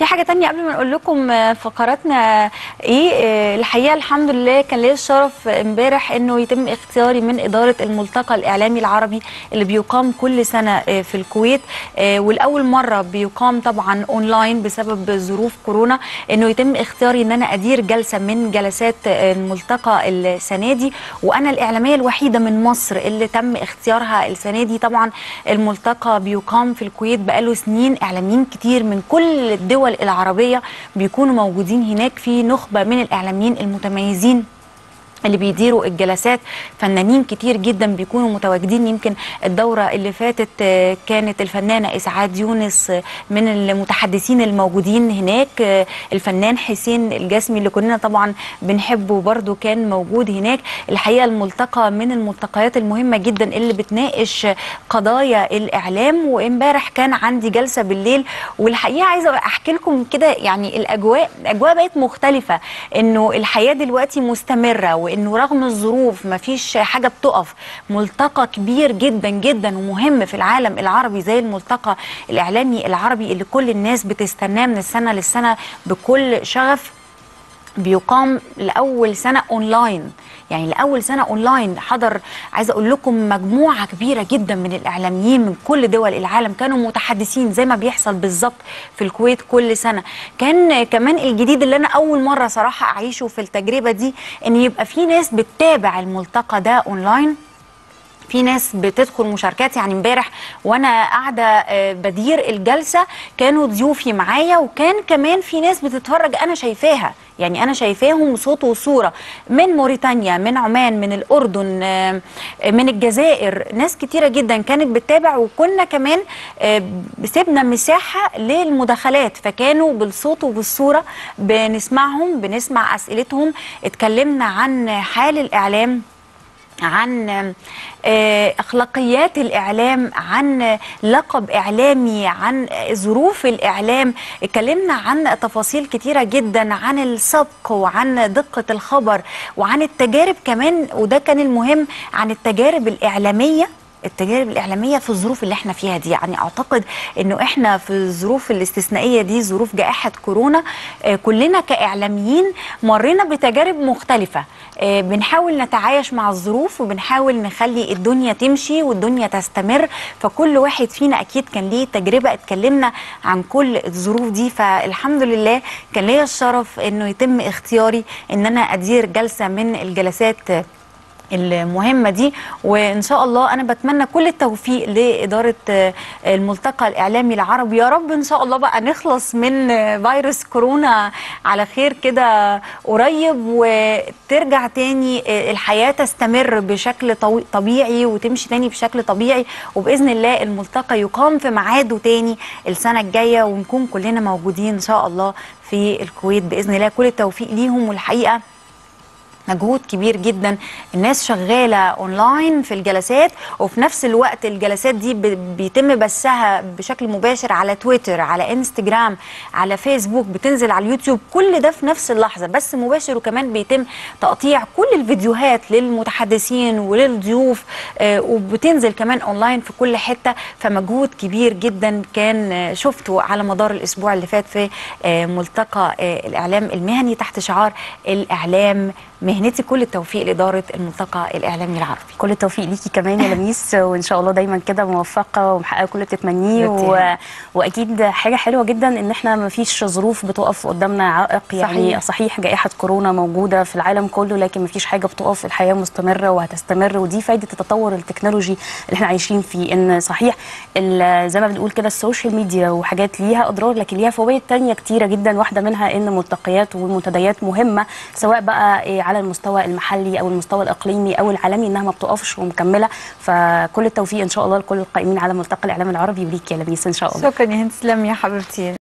في حاجه تانية قبل ما نقول لكم آه، فقراتنا ايه آه، الحقيقه الحمد لله كان ليا الشرف امبارح انه يتم اختياري من اداره الملتقى الاعلامي العربي اللي بيقام كل سنه آه، في الكويت آه، والاول مره بيقام طبعا اونلاين بسبب ظروف كورونا انه يتم اختياري ان انا ادير جلسه من جلسات آه، الملتقى السنه دي وانا الاعلاميه الوحيده من مصر اللي تم اختيارها السنه دي طبعا الملتقى بيقام في الكويت بقاله سنين اعلاميين كتير من كل الدول العربيه بيكونوا موجودين هناك في نخبه من الاعلاميين المتميزين اللي بيديروا الجلسات فنانين كتير جدا بيكونوا متواجدين يمكن الدورة اللي فاتت آه، كانت الفنانة إسعاد يونس آه، من المتحدثين الموجودين هناك آه، الفنان حسين الجسمي اللي كلنا طبعا بنحبه برضو كان موجود هناك الحقيقة الملتقى من الملتقيات المهمة جدا اللي بتناقش قضايا الإعلام وإمبارح كان عندي جلسة بالليل والحقيقة عايزة أحكي لكم كده يعني الأجواء الأجواء بقت مختلفة إنه الحياة دلوقتي مستمرة وإنه رغم الظروف مفيش حاجة بتقف ملتقى كبير جدا جدا ومهم في العالم العربي زي الملتقى الإعلامي العربي اللي كل الناس بتستناه من السنة للسنة بكل شغف بيقام لاول سنه اونلاين يعني لاول سنه اونلاين حضر عايزه اقول لكم مجموعه كبيره جدا من الاعلاميين من كل دول العالم كانوا متحدثين زي ما بيحصل بالظبط في الكويت كل سنه كان كمان الجديد اللي انا اول مره صراحه اعيشه في التجربه دي ان يبقى في ناس بتتابع الملتقى ده اونلاين في ناس بتدخل مشاركات يعني امبارح وانا قاعده آه، بدير الجلسه كانوا ضيوفي معايا وكان كمان في ناس بتتفرج انا شايفاها يعني انا شايفاهم صوت وصوره من موريتانيا من عمان من الاردن آه، من الجزائر ناس كتيره جدا كانت بتتابع وكنا كمان آه، سيبنا مساحه للمداخلات فكانوا بالصوت وبالصوره بنسمعهم بنسمع اسئلتهم اتكلمنا عن حال الاعلام عن آه، اخلاقيات الاعلام عن لقب اعلامي عن ظروف الاعلام اتكلمنا عن تفاصيل كتيره جدا عن السبق وعن دقه الخبر وعن التجارب كمان وده كان المهم عن التجارب الاعلاميه التجارب الإعلامية في الظروف اللي احنا فيها دي يعني أعتقد أنه احنا في الظروف الاستثنائية دي ظروف جائحة كورونا آه، كلنا كإعلاميين مرينا بتجارب مختلفة آه، بنحاول نتعايش مع الظروف وبنحاول نخلي الدنيا تمشي والدنيا تستمر فكل واحد فينا أكيد كان ليه تجربة اتكلمنا عن كل الظروف دي فالحمد لله كان ليا الشرف أنه يتم اختياري أن أنا أدير جلسة من الجلسات آه، المهمه دي وان شاء الله انا بتمنى كل التوفيق لاداره آه، الملتقى الاعلامي العربي يا رب ان شاء الله بقى نخلص من آه، فيروس كورونا على خير كده قريب وترجع تاني آه، الحياه تستمر بشكل طوي- طبيعي وتمشي تاني بشكل طبيعي وباذن الله الملتقى يقام في ميعاده تاني السنه الجايه ونكون كلنا موجودين ان شاء الله في الكويت باذن الله كل التوفيق ليهم والحقيقه مجهود كبير جدا الناس شغاله اونلاين في الجلسات وفي نفس الوقت الجلسات دي ب- بيتم بثها بشكل مباشر على تويتر على انستجرام على فيسبوك بتنزل على اليوتيوب كل ده في نفس اللحظه بس مباشر وكمان بيتم تقطيع كل الفيديوهات للمتحدثين وللضيوف آه، وبتنزل كمان اونلاين في كل حته فمجهود كبير جدا كان آه، شفته على مدار الاسبوع اللي فات في آه، ملتقى آه، الاعلام المهني تحت شعار الاعلام مهنتي كل التوفيق لاداره الملتقى الاعلامي العربي كل التوفيق ليكي كمان يا لميس وان شاء الله دايما كده موفقه ومحققه كل اللي بتتمنيه و... واكيد حاجه حلوه جدا ان احنا ما فيش ظروف بتقف قدامنا عائق يعني صحيح. صحيح جائحه كورونا موجوده في العالم كله لكن ما فيش حاجه بتقف الحياه مستمره وهتستمر ودي فايده التطور التكنولوجي اللي احنا عايشين فيه ان صحيح ال- زي ما بنقول كده السوشيال ميديا وحاجات ليها اضرار لكن ليها فوائد تانية كتيره جدا واحده منها ان ملتقيات ومنتديات مهمه سواء بقى إيه على المستوى المحلي او المستوى الاقليمي او العالمي انها ما بتقفش ومكمله فكل التوفيق ان شاء الله لكل القائمين على ملتقى الاعلام العربي وليك يا لميس ان شاء الله شكرا يا هند تسلمي يا حبيبتي